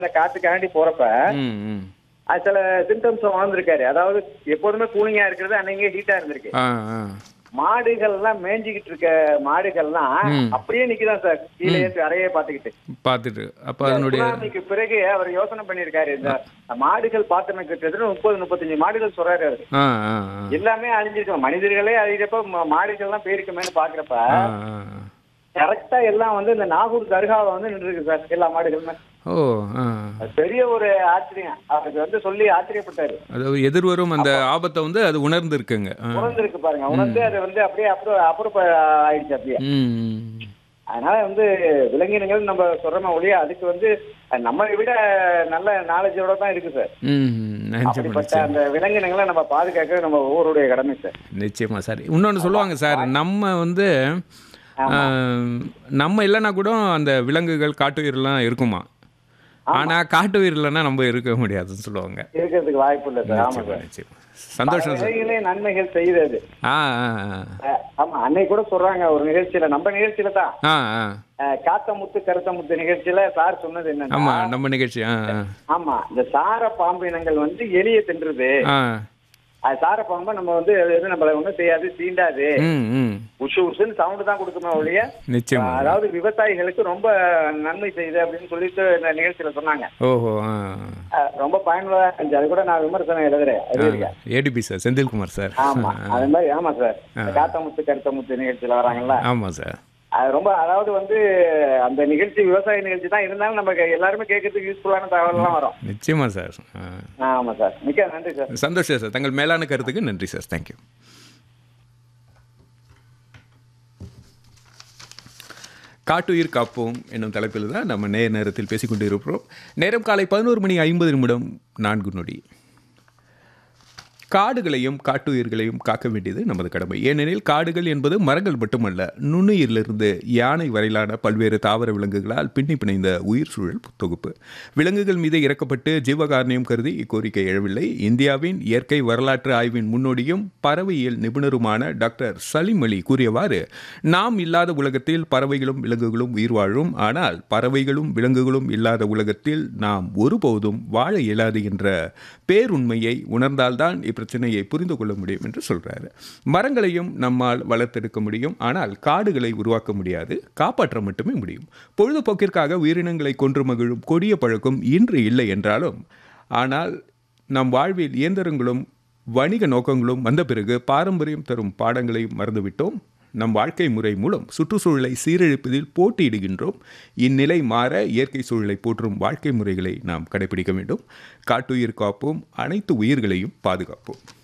இந்த காத்துக்காண்டி போறப்ப ம் ம் அது சில சிம்டம்ஸ் உணர்ந்திருக்காரு அதாவது எப்போதுமே கூலிங்கா இருக்கிறது அன்னைக்கே ஹீட்டா இருந்திருக்கு ஆ ஆ மாடுகள்லாம் மேய்ஞ்சிக்கிட்டு இருக்க மாடுகள்லாம் ம். அப்படியே நிக்குதான் சார் கீழே ஏற்றி அறையே பாத்துக்கிட்டு பார்த்துட்டு அப்போ அதனுடைய சுனாமிக்கு பிறகு அவர் யோசனை பண்ணிருக்காரு இந்த மாடுகள் பார்த்தமை கிட்டத்தட்ட முப்பது முப்பத்தஞ்சு மாடுகள் சொல்றாரு அவரு ஆ ஆ ஆ எல்லாமே அழிஞ்சிருக்கும் மனிதர்களே அழிஞ்சப்ப ம- மாடுகள்லாம் போயிருக்குமேனு பாக்குறப்ப ஆ, ஆ, ஆ. கரெக்டா எல்லாம் வந்து இந்த நாகூர் தர்காவை வந்து நின்று இருக்கு சார் எல்லா மாடுகளுமே ஓ ஆ அது பெரிய ஒரு ஆச்சரியம் அவருக்கு வந்து சொல்லி ஆச்சரியப்பட்டாரு அதாவது எதிர்வரும் அந்த ஆபத்தை வந்து அது உணர்ந்திருக்குங்க ஆ. உணர்ந்திருக்கு பாருங்க உணர்ந்து அது வந்து அப்படியே அப்புறம் அப்புறம் ஆயிடுச்சு அப்படியே ம் ம். அதனால வந்து விலங்கினங்கள் நம்ம சொல்றோமே ஒழிய அதுக்கு வந்து நம்மளை விட நல்ல நாலேஜோட தான் இருக்கு சார் ம் நிச்சயமா அப்படிப்பட்ட நிச்சயமா அந்த விலங்கினங்களை நம்ம பாதுகாக்க நம்ம ஒவ்வொருடைய கடமை சார் நிச்சயமா சார் இன்னொன்று சொல்லுவாங்க சார் நம்ம வந்து ஆ, நம்ம இல்லைன்னா கூட அந்த விலங்குகள் காட்டுயிரெலாம் இருக்குமா ஆனால் காட்டுயிர் இல்லைன்னா நம்ம இருக்க முடியாதுன்னு சொல்லுவாங்க இருக்கிறதுக்கு வாய்ப்பு இல்லை சார் ஆமா நிச்சயமா சார் நிச்சயமா சந்தோஷம் சார் விலங்குகளே நன்மைகள் செய்யுது அது ஆ ஆ ஆ. அஹ் ஆமா அன்னை கூட சொல்றாங்க ஒரு நிகழ்ச்சியில நம்ம நிகழ்ச்சியில தான் ஆ ஆ அஹ் காத்த முத்து கருத்த முத்து நிகழ்ச்சியில சார் சொன்னது என்னன்னா ஆமாம் நம்ம நிகழ்ச்சி ஆ ஆ ஆமா இந்த சார பாம்பு இனங்கள் வந்து எலிய தின்றுது ஆ அது சார பாம்பை நம்ம வந்து அது எதுவும் நம்மள ஒண்ணும் செய்யாது தீண்டாது ம் ம் உஷு உஷுன்னு சவுண்டு தான் கொடுக்குமே ஒழிய நிச்சயமா அதாவது விவசாயிகளுக்கு ரொம்ப நன்மை செய்யுது அப்படின்னு சொல்லிட்டு இந்த நிகழ்ச்சியில சொன்னாங்க ஓஹோ ஆ அஹ் ரொம்ப பயனுள்ளதா இருந்துச்சு அது கூட நான் விமர்சனம் எழுதுறேன் எழுதியிருக்கேன் ஏடிபி சார் செந்தில்குமார் சார் ஆமா அது மாதிரி ஆமா சார் இந்த காத்த முத்து கருத்த முத்து நிகழ்ச்சியில வராங்கல்ல ஆமாம் சார் அது ரொம்ப அதாவது வந்து அந்த நிகழ்ச்சி விவசாய நிகழ்ச்சி தான் இருந்தாலும் நமக்கு எல்லாருமே கேட்கறதுக்கு யூஸ்ஃபுல்லான தகவல்லாம் வரும் நிச்சயமா சார் ஆ. ஆமா சார் மிக்க நன்றி சார் சந்தோஷம் சார் தங்கள் மேலான கருத்துக்கு நன்றி சார் தேங்க்யூ காட்டுயிர் காப்போம் என்னும் தலைப்பில் தான் நம்ம நேர நேரத்தில் பேசிக்கொண்டு இருக்கிறோம் நேரம் காலை பதினோரு மணி ஐம்பது நிமிடம் நான்கு நொடி காடுகளையும் காட்டுயிர்களையும் காக்க வேண்டியது நமது கடமை ஏனெனில் காடுகள் என்பது மரங்கள் மட்டுமல்ல நுண்ணுயிரிலிருந்து யானை வரையிலான பல்வேறு தாவர விலங்குகளால் பின்னி பிணைந்த உயிர் சூழல் தொகுப்பு விலங்குகள் மீது இறக்கப்பட்டு ஜீவகாரணியம் கருதி இக்கோரிக்கை எழவில்லை இந்தியாவின் இயற்கை வரலாற்று ஆய்வின் முன்னோடியும் பறவையியல் நிபுணருமான டாக்டர் சலீம் அலி கூறியவாறு நாம் இல்லாத உலகத்தில் பறவைகளும் விலங்குகளும் உயிர் வாழும் ஆனால் பறவைகளும் விலங்குகளும் இல்லாத உலகத்தில் நாம் ஒருபோதும் வாழ இயலாது என்ற பேருண்மையை உணர்ந்தால்தான் இப்பிரச்சனையை புரிந்து கொள்ள முடியும் என்று சொல்றாரு மரங்களையும் நம்மால் வளர்த்தெடுக்க முடியும் ஆனால் காடுகளை உருவாக்க முடியாது காப்பாற்ற மட்டுமே முடியும் பொழுதுபோக்கிற்காக உயிரினங்களை கொன்று மகிழும் கொடிய பழக்கம் இன்று இல்லை என்றாலும் ஆனால் நம் வாழ்வில் இயந்திரங்களும் வணிக நோக்கங்களும் வந்த பிறகு பாரம்பரியம் தரும் பாடங்களை மறந்துவிட்டோம் நம் வாழ்க்கை முறை மூலம் சுற்றுச்சூழலை சீரழிப்பதில் போட்டியிடுகின்றோம் இந்நிலை மாற இயற்கை சூழலை போற்றும் வாழ்க்கை முறைகளை நாம் கடைபிடிக்க வேண்டும் காட்டுயிர் காப்போம் அனைத்து உயிர்களையும் பாதுகாப்போம்